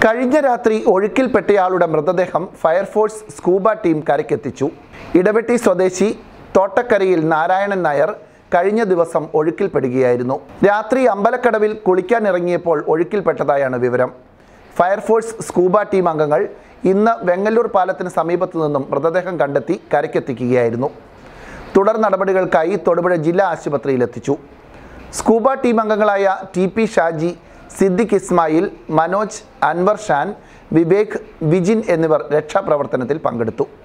കഴിഞ്ഞ രാത്രി ഒഴുക്കിൽപ്പെട്ടയാളുടെ മൃതദേഹം ഫയർഫോഴ്സ് സ്കൂബ ടീം കരയ്ക്കെത്തിച്ചു ഇടവെട്ടി സ്വദേശി തോട്ടക്കരയിൽ നാരായണൻ നായർ കഴിഞ്ഞ ദിവസം ഒഴുക്കിൽപ്പെടുകയായിരുന്നു രാത്രി അമ്പലക്കടവിൽ കുളിക്കാനിറങ്ങിയപ്പോൾ ഒഴുക്കിൽപ്പെട്ടതായാണ് വിവരം ഫയർഫോഴ്സ് സ്കൂബ ടീം അംഗങ്ങൾ ഇന്ന് വെങ്ങല്ലൂർ പാലത്തിന് സമീപത്തു നിന്നും മൃതദേഹം കണ്ടെത്തി കരയ്ക്കെത്തിക്കുകയായിരുന്നു തുടർ നടപടികൾക്കായി തൊടുപുഴ ജില്ലാ ആശുപത്രിയിൽ എത്തിച്ചു സ്കൂബ ടീം അംഗങ്ങളായ ടി പി ഷാജി സിദ്ദിഖ് ഇസ്മായിൽ മനോജ് അൻവർ ഷാൻ വിവേക് വിജിൻ എന്നിവർ രക്ഷാപ്രവർത്തനത്തിൽ പങ്കെടുത്തു